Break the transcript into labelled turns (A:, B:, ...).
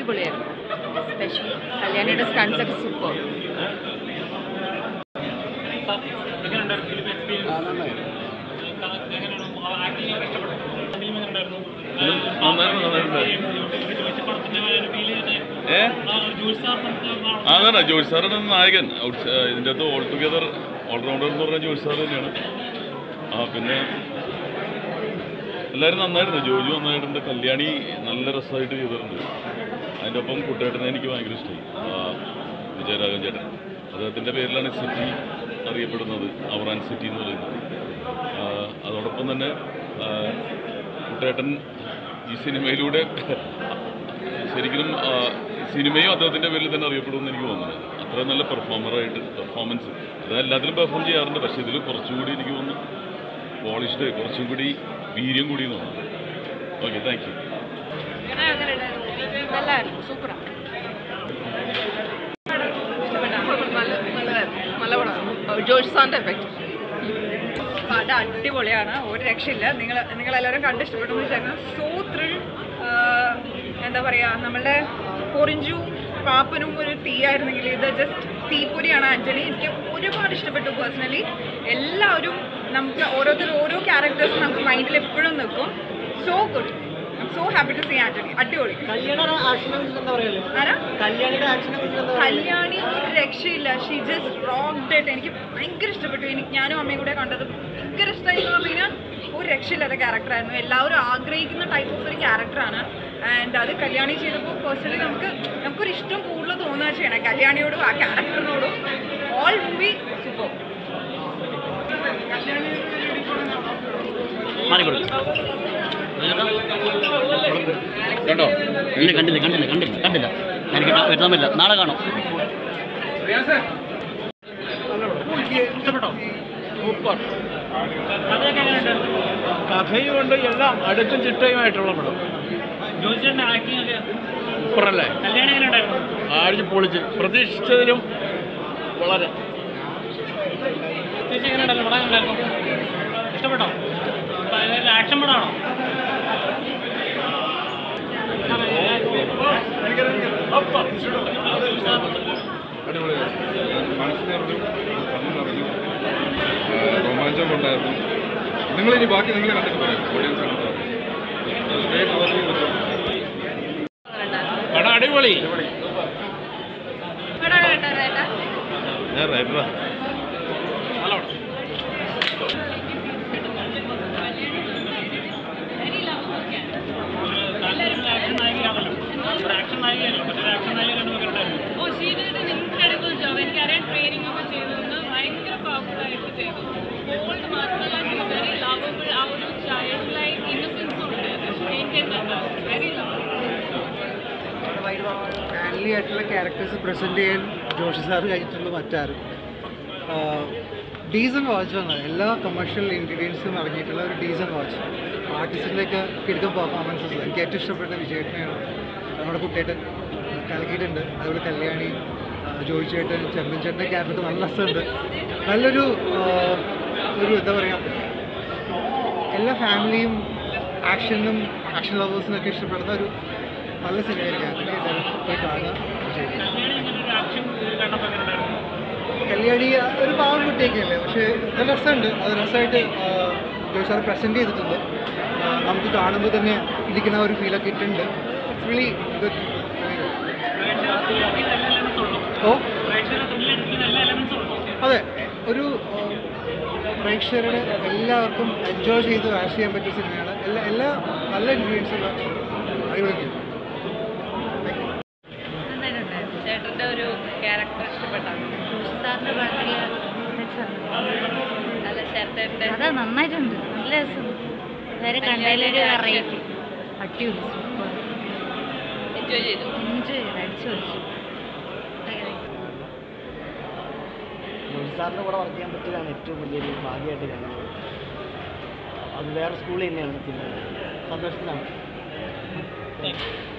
A: അടിപൊളിയായിരുന്നു എസ്പെഷ്യലി കല്യാണിയുടെ സ്റ്റൺസ് ഒക്കെ സൂപ്പർ
B: നന്നായിരുന്നു നന്നായിരുന്നു ഏ അതാണ് ജോഷി സാറാണ് നായകൻ ഔട്ട് സ- ഇതിൻ്റെ അകത്ത് ഓൾ ടുഗെദർ ഓൾറൗണ്ടർ എന്ന് പറഞ്ഞ ജോഷി സാർ തന്നെയാണ് ആ പിന്നെ എല്ലാവരും നന്നായിരുന്നു ജോജു നന്നായിട്ടുണ്ട് കല്യാണി നല്ല രസമായിട്ട് ചെയ്തിട്ടുണ്ട് അതിൻ്റെ ഒപ്പം കുട്ടേട്ടനെ എനിക്ക് ഭയങ്കര ഇഷ്ടമായി ആ, വിജയരാഘവൻ ചേട്ടൻ അദ്ദേഹത്തിൻ്റെ പേരിലാണ് സിറ്റി അറിയപ്പെടുന്നത് അവറാൻ സിറ്റി എന്ന് പറയുന്നത് ആ, അതോടൊപ്പം തന്നെ ആ, കുട്ടേട്ടൻ ഈ സിനിമയിലൂടെ ശരിക്കും ആ, സിനിമയും അദ്ദേഹത്തിൻ്റെ പേരിൽ തന്നെ അറിയപ്പെടുമെന്ന് എനിക്ക് തോന്നുന്നത് അത്ര നല്ല പെർഫോമറായിട്ട് പെർഫോമൻസ് അത് എല്ലാത്തിലും പെർഫോം ചെയ്യാറുണ്ട് പക്ഷേ ഇതിൽ കുറച്ചുകൂടി എനിക്ക് തോന്നുന്നു പോളിഷ്ഡ് കുറച്ചും കൂടി വീര്യം കൂടി എന്ന് തോന്നുന്നു ഓക്കെ താങ്ക് യു
A: നല്ലായിരുന്നു സൂപ്പറാണ് നല്ല പടമാണ് ജോഷ് സാറിൻ്റെ എഫക്റ്റ്
C: പടം അടിപൊളിയാണ് ഒരു രക്ഷയില്ല നിങ്ങൾ നിങ്ങളെല്ലാവരും കണ്ട് ഇഷ്ടപ്പെട്ടു എന്ന് വിചാരിക്കുന്നു സോ ത്രിൽ എന്താ പറയുക നമ്മളുടെ പൊറിഞ്ചു പാപ്പനും ഒരു തീയായിരുന്നെങ്കിൽ ഇത് ജസ്റ്റ് തീപ്പൊരിയാണ് ആൻ്റണി എനിക്ക് ഒരുപാട് ഇഷ്ടപ്പെട്ടു പേഴ്സണലി എല്ലാവരും നമുക്ക് ഓരോരുത്തർ ഓരോ ക്യാരക്ടേഴ്സും നമുക്ക് മൈൻഡിൽ എപ്പോഴും നിൽക്കും so good so happy to see Antony അടിപൊളി
D: കല്യാണ ആക്ഷനെ കുറിച്ച് എന്താ പറയല്ലേ
C: ആരാ
D: കല്യാണിയുടെ ആക്ഷനെ കുറിച്ച് എന്താ
C: കല്യാണി ഒരു രക്ഷയില്ല ഷീ ജസ്റ്റ് റോക്ഡ് ഇട്ട് എനിക്ക് ഭയങ്കര ഇഷ്ടപ്പെട്ടു എനിക്ക് ഞാനും അമ്മയും കൂടെ കണ്ടത് ഭയങ്കര ഇഷ്ടമായി എന്ന് പറഞ്ഞു കഴിഞ്ഞാൽ ഒരു രക്ഷയില്ലാത്ത ക്യാരക്ടറായിരുന്നു എല്ലാവരും ആഗ്രഹിക്കുന്ന ടൈപ്പ് ഓഫ് ഒരു ക്യാരക്ടറാണ് ആൻഡ് അത് കല്യാണി ചെയ്തപ്പോൾ പേഴ്സണലി നമുക്ക് നമുക്കൊരു ഇഷ്ടം കൂടുതൽ തോന്നുക ചെയ്യണം കല്യാണിയോടും ആ ക്യാരക്ടറിനോടും ഓൾ മൂവി സൂപ്പർ
E: കേട്ടോ ഇല്ല കണ്ടില്ല കണ്ടില്ല കണ്ടില്ല കണ്ടില്ല എനിക്ക് എത്താൻ പറ്റില്ല നാളെ കാണും
D: ഇഷ്ടപ്പെട്ടോ സൂപ്പർ കഥയും കൊണ്ട് എല്ലാം അടുക്കും ചിട്ടയുമായിട്ടുള്ള പടം സൂപ്പറല്ലേ ആഴ്ച പൊളിച്ച് പ്രതീക്ഷിച്ചതിലും വളരെ
F: ഇഷ്ടപ്പെട്ടോ ആക്ഷൻ പടമാണോ
G: രോമാഞ്ചം ഉണ്ടായിരുന്നു നിങ്ങൾ ഇനി ബാക്കി നിങ്ങൾ കണ്ടിട്ട് പറയാം ഓഡിയൻസ് കണ്ടിട്ട് പറയാം
D: പടം അടിപൊളി
B: ഞാൻ റൈറ്ററാ
F: ആക്ഷൻ നായികയാണല്ലോ ആക്ഷൻ നായികയല്ലോ പക്ഷേ ആക്ഷൻ നായിക കണ്ടുണ്ടായിരുന്നു
H: oh she did an incredible job. എനിക്കറിയാം ട്രെയിനിങ് ഒക്കെ ചെയ്തതെന്ന് ഭയങ്കര പവർഫുൾ ആയിട്ട് ചെയ്തു ബോൾഡ് മാത്രമല്ല ഷീ വെരി ലവബിൾ ആ ഒരു ചൈൽഡ് ലൈക്ക് ഇന്നസെൻസും ഉണ്ട് എനിക്കെന്താ വെരി ലവ്
I: മാൻലി ആയിട്ടുള്ള ക്യാരക്ടേഴ്സ് പ്രസൻറ്റ് ചെയ്യാൻ ജോഷി സാർ കഴിഞ്ഞിട്ടുള്ള മറ്റാരും ഡീസൻ വാച്ചാണ് എല്ലാ കമേഴ്ഷ്യൽ ഇൻഗ്രീഡിയൻസും അടങ്ങിയിട്ടുള്ള ഒരു ഡീസൻ വാച്ച് ആർട്ടിസ്റ്റിൻ്റെയൊക്കെ കിടക്കും പെർഫോമൻസസ് എനിക്ക് ഏറ്റവും ഇഷ്ടപ്പെട്ട വിജയേട്ടനെയാണ് നമ്മുടെ കുട്ടിയേട്ടൻ കലക്കിയിട്ടുണ്ട് അതുപോലെ കല്യാണി ആ, ജോയി ചേട്ടൻ ചെമ്പൻ ചേട്ടൻ്റെ ക്യാരക്ടർ നല്ല രസമുണ്ട് നല്ലൊരു ആ, ഒരു എന്താ പറയുക എല്ലാ ഫാമിലിയും ആക്ഷനും ആക്ഷൻ ലവേഴ്സിനൊക്കെ ഇഷ്ടപ്പെടുന്ന ഒരു നല്ല സിനിമയായിരിക്കും അതിന് എല്ലാവരും പോയി കാണുക വിജയിക്കും
F: ആക്ഷൻ കണ്ടപ്പോൾ ഉണ്ടായിരുന്നു
I: കല്യാണി ഒരു പാവം കുട്ടിയൊക്കെ അല്ലേ പക്ഷേ നല്ല രസമുണ്ട് അത് രസമായിട്ട് ജോഷ് സാർ പ്രസൻറ്റ് ചെയ്തിട്ടുണ്ട് ആ, നമുക്ക് കാണുമ്പോൾ തന്നെ ഇരിക്കുന്ന ഒരു ഫീലൊക്കെ ഇട്ടുണ്ട് റിയലി ഗുഡ് ഓ അതെ ഒരു ആ, പ്രേക്ഷകരുടെ എല്ലാവർക്കും എൻജോയ് ചെയ്ത് വാച്ച് ചെയ്യാൻ പറ്റിയ സിനിമയാണ് എല്ലാ എല്ലാ നല്ല ഇൻഗ്രീഡിയൻസ് ഉള്ള അടിപൊളി
A: നന്നായിട്ടുണ്ടായിരുന്നു ചേട്ടൻ്റെ ഒരു ക്യാരക്ടർ ഇഷ്ടപ്പെട്ടാണ് സാറിൻ്റെ പാട്ടിൽ നല്ല ചേട്ടൻ്റെ
J: അത് നന്നായിട്ടുണ്ട് നല്ല രസം വേറെ കണ്ടതിലൊരു വെറൈറ്റി അടിപൊളി സൂപ്പർ
A: എൻജോയ് ചെയ്തു
J: എൻജോയ് ചെയ്തു അടിച്ചു പൊളിച്ചു
D: ജോഷി സാറിൻ്റെ കൂടെ വർക്ക് ചെയ്യാൻ പറ്റിയതാണ് ഏറ്റവും വലിയൊരു ഭാഗ്യമായിട്ട് കാണുന്നത് അത് വേറെ സ്കൂളിൽ തന്നെയാണ് സത്യത്തിൽ സന്തോഷത്തിലാണ്